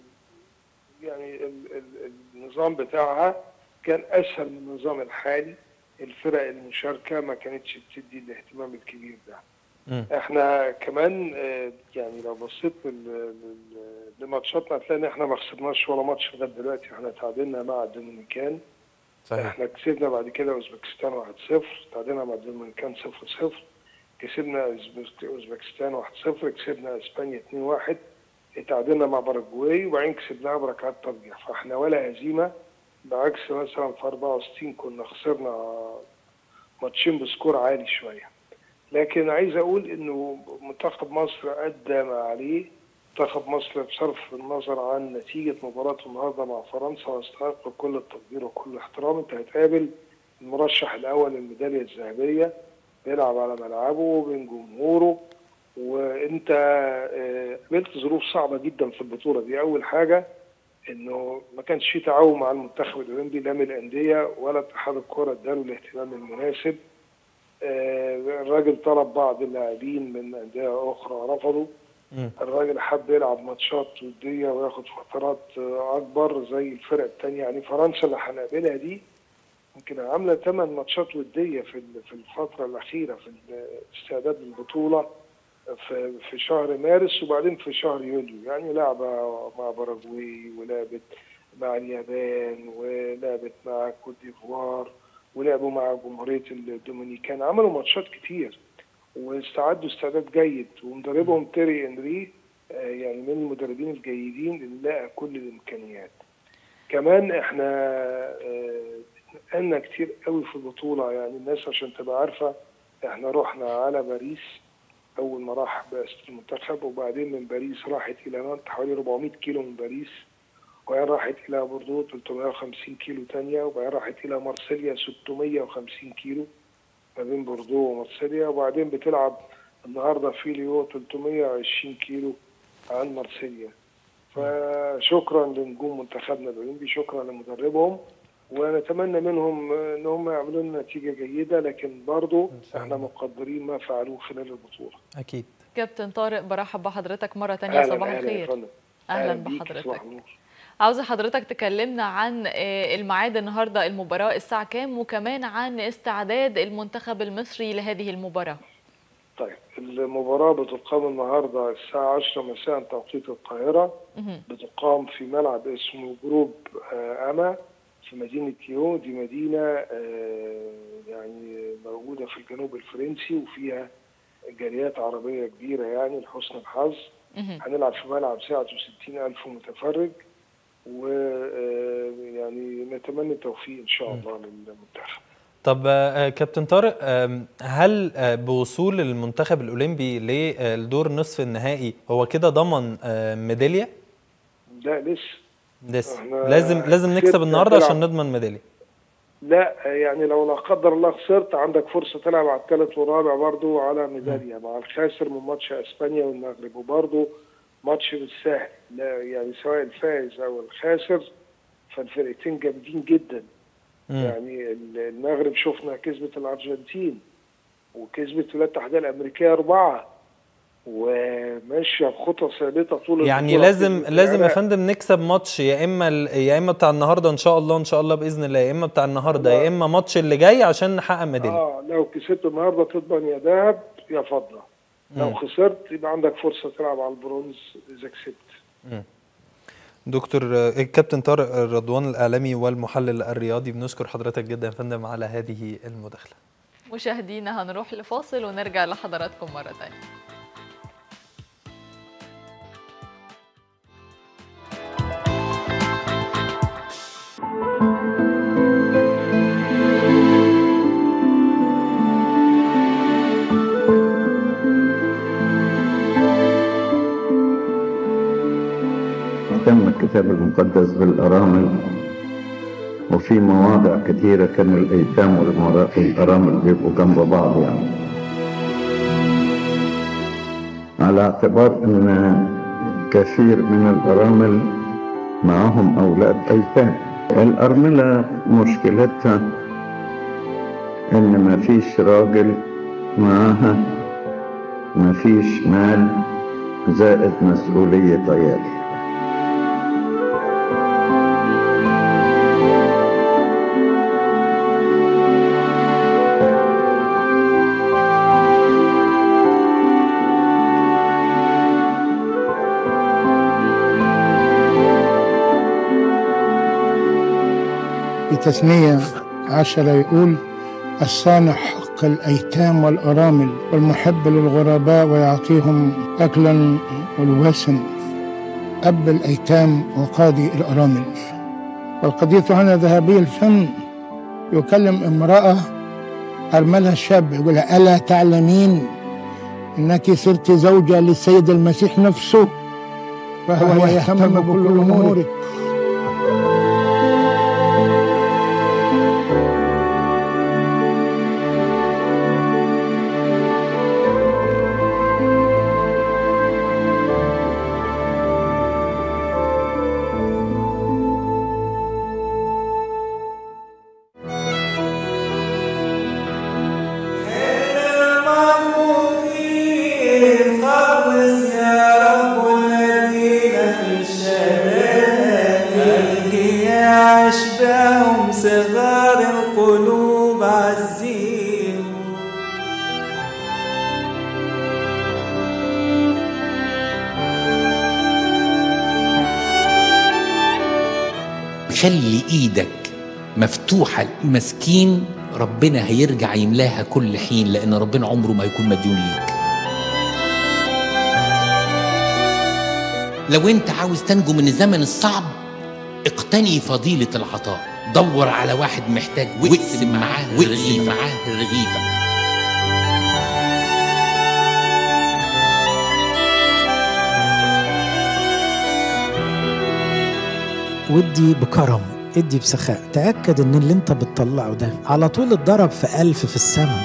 يعني النظام بتاعها كان أسهل من النظام الحالي الفرق المشاركة ما كانتش بتدي الاهتمام الكبير ده احنا كمان يعني لو بصيت لماتشاتنا هتلاقي ان احنا ما خسرناش ولا ماتش لغايه دلوقتي احنا تعادلنا مع الدومينيكان صحيح. احنا كسبنا بعد كده اوزبكستان 1-0 تعادلنا مع الدومينيكان 0-0 كسبنا اوزبكستان 1-0 كسبنا اسبانيا 2-1 اتعادلنا مع باراجواي وبعدين كسبناها بركعات ترجيح فاحنا ولا هزيمه بعكس مثلا في 64 كنا خسرنا ماتشين بسكور عالي شويه لكن عايز اقول انه منتخب مصر ادى ما عليه منتخب مصر بصرف النظر عن نتيجة مباراته النهاردة مع فرنسا واستحق كل التقدير وكل الاحترام انت هتقابل المرشح الأول للميدالية الذهبية بيلعب على ملعبه بين جمهوره وانت قابلت ظروف صعبة جدا في البطولة دي أول حاجة انه ما كانش في تعاون مع المنتخب الاولمبي لا من الانديه ولا اتحاد الكره اداله الاهتمام المناسب الراجل طلب بعض اللاعبين من انديه اخرى رفضوا الراجل حب يلعب ماتشات وديه وياخد فترات اكبر زي الفرق الثانيه يعني فرنسا اللي هنقابلها دي يمكن عامله ثمان ماتشات وديه في في الفتره الاخيره في استعداد للبطوله في في شهر مارس وبعدين في شهر يوليو يعني لعبه مع باراجواي ولعبت مع اليابان ولعبت مع كوت ديفوار ولعبوا مع جمهوريه الدومينيكان عملوا ماتشات كتير واستعدوا استعداد جيد ومدربهم تيري انري يعني من المدربين الجيدين اللي لقى كل الامكانيات كمان احنا اتنقلنا كتير قوي في البطوله يعني الناس عشان تبقى عارفه احنا رحنا على باريس اول ما راح بأسة المنتخب وبعدين من باريس راحت الى نانت حوالي 400 كيلو من باريس وبعدين راحت الى بوردو 350 كيلو تانية وبعدين راحت الى مارسيليا 650 كيلو ما بين بوردو ومارسيليا وبعدين بتلعب النهارده في ليو 320 كيلو عن مارسيليا فشكرا لنجوم منتخبنا الاولمبي شكرا لمدربهم ونتمنى منهم ان هم يعملوا لنا نتيجه جيده لكن برضه احنا مقدرين ما فعلوه خلال البطوله. اكيد. كابتن طارق برحب بحضرتك مره ثانيه صباح الخير. اهلا, أهلا بحضرتك. عاوزه حضرتك تكلمنا عن الميعاد النهارده المباراه الساعه كام وكمان عن استعداد المنتخب المصري لهذه المباراه. طيب المباراه بتقام النهارده الساعه 10 مساء توقيت القاهره بتقام في ملعب اسمه جروب اما في مدينه ليون دي مدينه يعني موجوده في الجنوب الفرنسي وفيها جاليات عربيه كبيره يعني لحسن الحظ هنلعب في ملعب سعته 60000 متفرج ويعني نتمنى التوفيق ان شاء الله للمنتخب طب آه، كابتن طارق آم، هل آه، بوصول المنتخب الاولمبي للدور نصف النهائي هو كده ضمن آه، ميداليه لا لسه لسه إحنا لازم لازم نكسب كسبنا النهارده تلعب. عشان نضمن ميداليه لا يعني لو لا قدر الله خسرت عندك فرصه تلعب على الثالث والرابع برضو على ميداليه مع الخاسر من ماتش اسبانيا والمغرب وبرضو ماتش مش سهل لا يعني سواء الفائز او الخاسر فالفرقتين جامدين جدا مم. يعني ال- المغرب شفنا كسبت الارجنتين وكسبت الولايات المتحده الامريكيه اربعه وماشيه بخطى ثابته طول يعني البطولة. لازم لازم يا العراق- فندم نكسب ماتش يا اما ال- يا اما بتاع النهارده ان شاء الله ان شاء الله باذن الله يا اما بتاع النهارده يا اما ماتش اللي جاي عشان نحقق ميداليه اه لو كسبت النهارده تضمن يا ذهب يا فضه لو مم. خسرت يبقى عندك فرصه تلعب على البرونز اذا كسبت دكتور آه، الكابتن طارق رضوان الاعلامي والمحلل الرياضي بنشكر حضرتك جدا يا فندم على هذه المداخله مشاهدينا هنروح لفاصل ونرجع لحضراتكم مرة تانية اهتم الكتاب المقدس بالأرامل وفي مواضع كثيرة كان الأيتام والمرا- والأرامل بيبقوا جنب بعض يعني على اعتبار أن كثير من الأرامل معهم أولاد أيتام الأرملة مشكلتها إن ما فيش راجل معاها ما فيش مال زائد مسؤولية عيال في تثنية عشرة يقول الصانع حق الأيتام والأرامل والمحب للغرباء ويعطيهم أكلا ولباسا أب الأيتام وقاضي الأرامل والقضية هنا ذهبي الفم يكلم امرأة أرملها الشاب يقول لها ألا تعلمين أنك صرت زوجة للسيد المسيح نفسه فهو يهتم بكل أمورك خلص يا رب الذين في الشمال الجياع اشباهم صغار القلوب عزيهم خلي ايدك مفتوحة مسكين ربنا هيرجع يملاها كل حين لان ربنا عمره ما هيكون مديون ليك لو انت عاوز تنجو من الزمن الصعب اقتني فضيلة العطاء دور على واحد محتاج واقسم معاه واقسم معاه رغيفك ودي بكرم ادي بسخاء تأكد ان اللي انت بتطلعه ده على طول اتضرب في ألف في السماء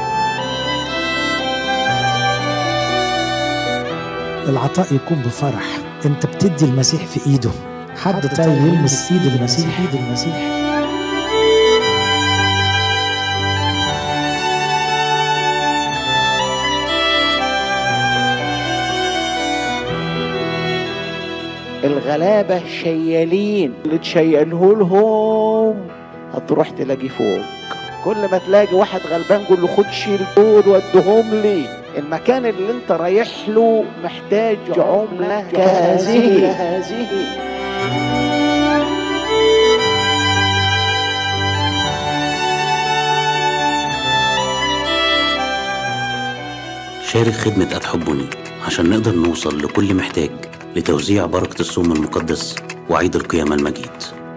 العطاء يكون بفرح انت بتدي المسيح في ايده حد طيب يلمس ايد المسيح ايد المسيح الغلابة شيالين اللي تشيله لهم هتروح تلاقيه فوق كل ما تلاقي واحد غلبان قول له خد شيل دول ودهم لي المكان اللي انت رايح له محتاج عملة كهذه شارك خدمة أتحبني عشان نقدر نوصل لكل محتاج لتوزيع بركة الصوم المقدس وعيد القيامة المجيد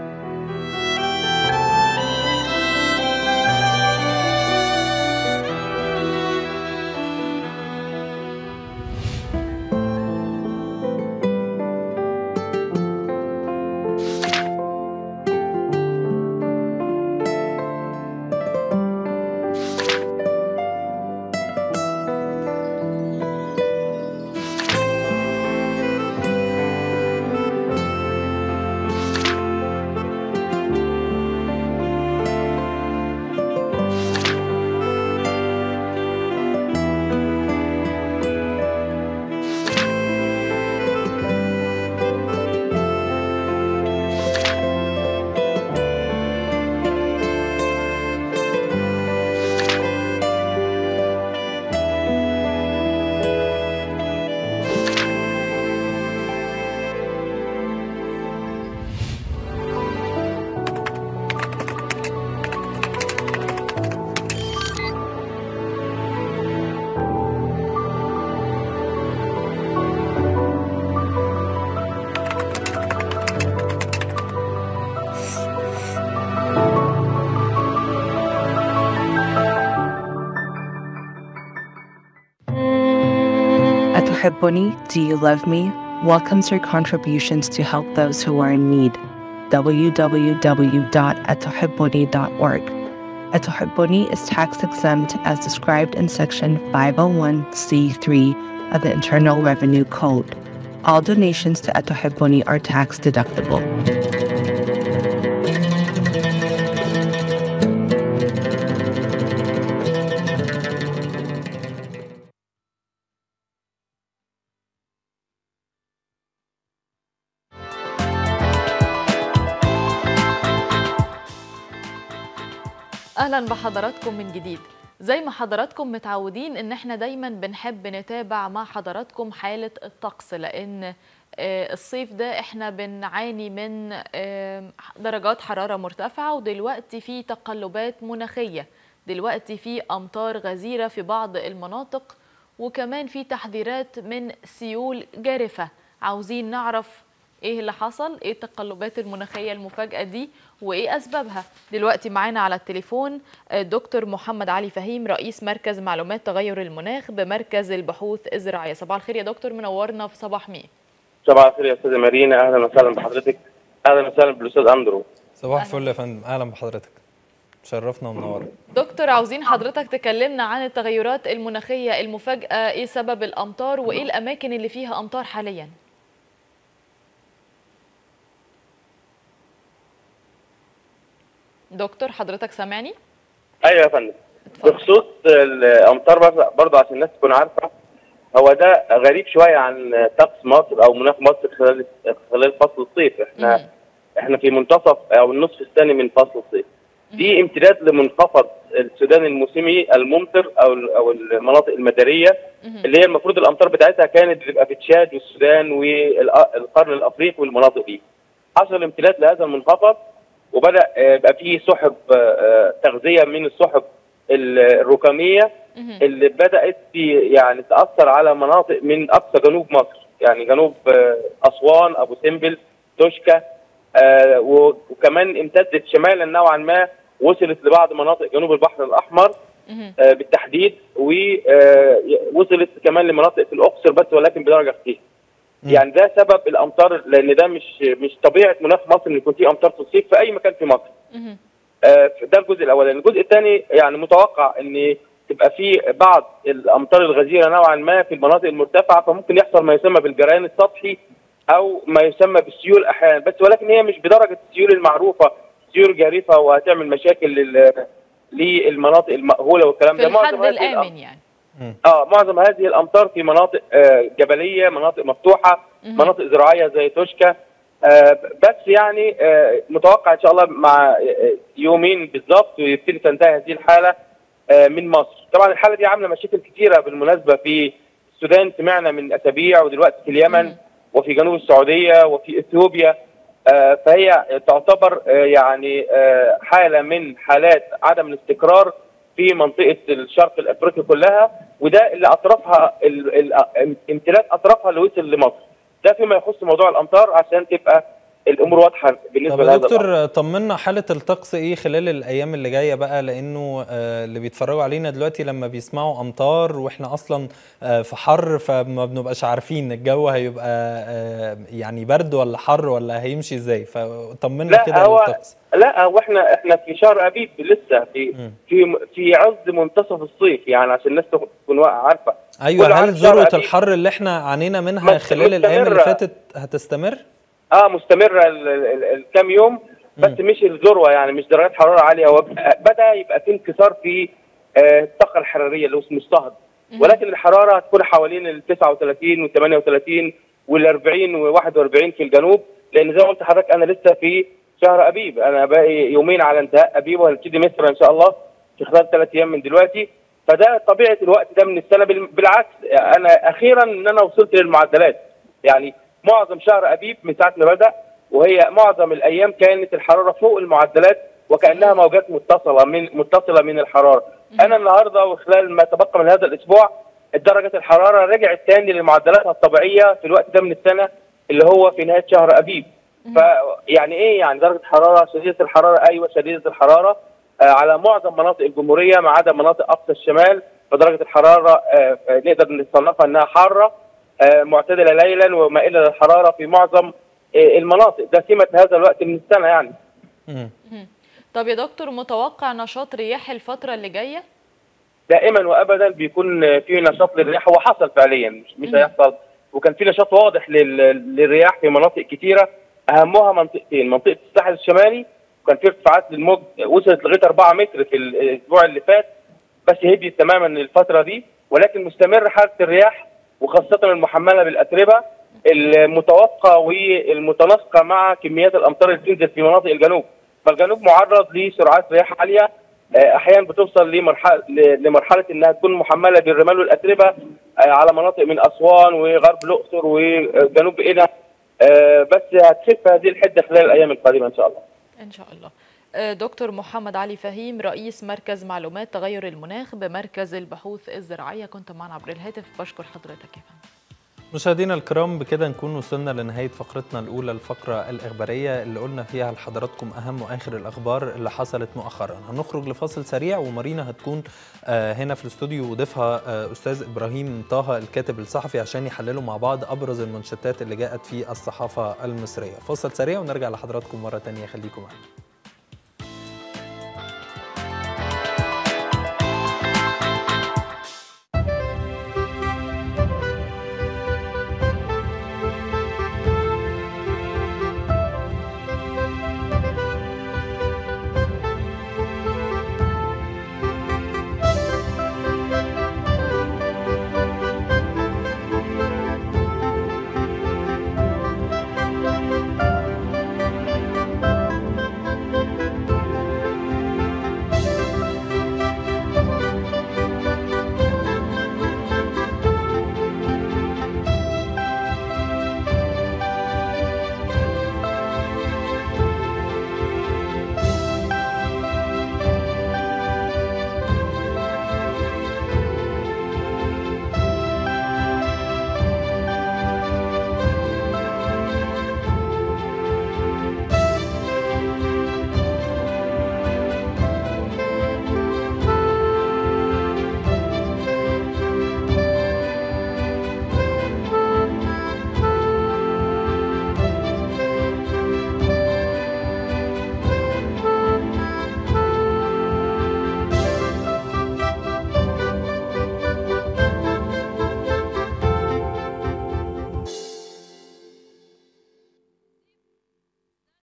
Atuhibuni, Do You Love Me? welcomes your contributions to help those who are in need. www.atuhibuni.org. Atuhibuni is tax exempt as described in Section 501c3 of the Internal Revenue Code. All donations to Atuhibuni are tax deductible. اهلا بحضراتكم من جديد زي ما حضراتكم متعودين ان احنا دايما بنحب نتابع مع حضراتكم حالة الطقس لان آه، الصيف ده احنا بنعاني من آه، درجات حرارة مرتفعة ودلوقتي في تقلبات مناخية دلوقتي في امطار غزيرة في بعض المناطق وكمان في تحذيرات من سيول جارفة عاوزين نعرف ايه اللي حصل ايه التقلبات المناخيه المفاجاه دي وايه اسبابها دلوقتي معانا على التليفون آه، دكتور محمد علي فهيم رئيس مركز معلومات تغير المناخ بمركز البحوث الزراعيه صباح الخير يا دكتور منورنا في صباح مين صباح الخير يا استاذه مارينا اهلا وسهلا بحضرتك اهلا وسهلا بالاستاذ اندرو صباح الفل يا فندم اهلا بحضرتك شرفنا ومنورنا دكتور عاوزين حضرتك تكلمنا عن التغيرات المناخيه المفاجاه ايه سبب الامطار وايه الاماكن اللي فيها امطار حاليا دكتور حضرتك سامعني ايوه يا فندم بخصوص الامطار بس- برضه عشان الناس تكون عارفه هو ده غريب شويه عن طقس مصر او مناخ مصر خلال خلال فصل الصيف احنا احنا في منتصف او النصف الثاني من فصل الصيف دي امتداد لمنخفض السودان الموسمي الممطر او او المناطق المداريه اللي هي المفروض الامطار بتاعتها كانت بتبقى في تشاد والسودان والقرن الافريقي والمناطق دي حصل امتداد لهذا المنخفض وبدا آه، يبقى فيه سحب آه، آه، تغذيه من السحب ال- الركاميه اللي بدات في يعني تاثر على مناطق من اقصى جنوب مصر يعني جنوب آه، اسوان ابو سمبل توشكا آه، و- وكمان امتدت شمالا نوعا ما وصلت لبعض مناطق جنوب البحر الاحمر آه، بالتحديد ووصلت كمان لمناطق في الاقصر بس ولكن بدرجه خفيفه يعني ده سبب الامطار لان ده مش مش طبيعه مناخ مصر ان يكون فيه امطار في الصيف في اي مكان في مصر آه، ده الجزء الاولاني الجزء الثاني يعني متوقع ان تبقى في بعض الامطار الغزيره نوعا ما في المناطق المرتفعه فممكن يحصل ما يسمى بالجريان السطحي او ما يسمى بالسيول احيانا بس ولكن هي مش بدرجه السيول المعروفه سيول جارفه وهتعمل مشاكل لل للمناطق المأهوله والكلام في ده معظم الحد هذه الامن يعني اه معظم هذه الامطار في مناطق آه جبليه مناطق مفتوحه مناطق زراعيه زي توشكا آه بس يعني آه متوقع ان شاء الله مع آه، يومين بالظبط ويبتدي تنتهي هذه الحاله آه من مصر طبعا الحاله دي عامله مشاكل كثيره بالمناسبه في السودان سمعنا من اسابيع ودلوقتي في اليمن وفي جنوب السعوديه وفي اثيوبيا آه، فهي تعتبر آه، يعني آه، حاله من حالات عدم الاستقرار في منطقه الشرق الافريقي كلها وده اللي اطرافها ال- ال- امتداد اطرافها اللي وصل لمصر ده فيما يخص موضوع الامطار عشان تبقى الامور واضحه بالنسبه طب يا لهذا الأمر. دكتور طمنا حالة الطقس ايه خلال الايام اللي جاية بقى لانه آه، اللي بيتفرجوا علينا دلوقتي لما بيسمعوا امطار واحنا اصلا آه، في حر فما بنبقاش عارفين الجو هيبقى آه، يعني برد ولا حر ولا هيمشي ازاي فطمنا لا كده هو الطقس لا هو احنا احنا في شهر ابيب لسه في في في عز منتصف الصيف يعني عشان الناس تكون عارفه ايوه كل عام هل شهر ذروة أبيب الحر اللي احنا عانينا منها مست- خلال الايام اللي مستمرة. فاتت هتستمر؟ اه مستمره ال- ال- ال- الكام يوم بس مش الذروه يعني مش درجات حراره عاليه هو ب- بدا يبقى في انكسار في آه، الطاقه الحراريه اللي هو اسمه الصهد ولكن الحراره هتكون حوالين ال 39 وال 38 وال 40 و 41 في الجنوب لان زي ما قلت لحضرتك انا لسه في شهر ابيب انا باقي يومين على انتهاء ابيب وهنبتدي مصر ان شاء الله في خلال ثلاث ايام من دلوقتي فده طبيعه الوقت ده من السنه بال- بالعكس انا اخيرا ان انا وصلت للمعدلات يعني معظم شهر ابيب من ساعه ما بدا وهي معظم الايام كانت الحراره فوق المعدلات وكانها موجات متصله من متصله من الحراره انا النهارده وخلال ما تبقى من هذا الاسبوع درجه الحراره رجعت تاني لمعدلاتها الطبيعيه في الوقت ده من السنه اللي هو في نهايه شهر ابيب فيعني ايه يعني درجه حراره شديده الحراره ايوه شديده الحراره آه على معظم مناطق الجمهوريه ما عدا مناطق اقصى الشمال فدرجه الحراره آه آه، نقدر نصنفها انها حاره آه معتدله ليلا ومائله للحراره في معظم آه المناطق ده سمه هذا الوقت من السنه يعني طب يا دكتور متوقع نشاط رياح الفترة اللي جاية؟ دائما وابدا بيكون في نشاط للرياح هو حصل فعليا مش, مش هيحصل وكان في نشاط واضح لل- للرياح في مناطق كثيره اهمها منطقتين منطقه الساحل الشمالي وكان في ارتفاعات للموج وصلت لغايه 4 متر في الاسبوع اللي فات بس هديت تماما الفتره دي ولكن مستمر حاله الرياح وخاصه المحمله بالاتربه المتوافقه والمتناسقه مع كميات الامطار اللي بتنزل في مناطق الجنوب فالجنوب معرض لسرعات رياح عاليه آه، احيانا بتوصل لمرحله لمرحله انها تكون محمله بالرمال والاتربه آه، على مناطق من اسوان وغرب الاقصر وجنوب قنا آه، بس هتخف هذه الحده خلال الايام القادمه ان شاء الله إن شاء الله آه، دكتور محمد علي فهيم رئيس مركز معلومات تغير المناخ بمركز البحوث الزراعية كنت معنا عبر الهاتف بشكر حضرتك يا فندم مشاهدينا الكرام بكده نكون وصلنا لنهاية فقرتنا الأولى الفقرة الإخبارية اللي قلنا فيها لحضراتكم أهم وآخر الأخبار اللي حصلت مؤخرا هنخرج لفاصل سريع ومارينا هتكون آه، هنا في الاستوديو وضيفها آه، أستاذ إبراهيم طه الكاتب الصحفي عشان يحللوا مع بعض أبرز المنشطات اللي جاءت في الصحافة المصرية فاصل سريع ونرجع لحضراتكم مرة تانية خليكم معنا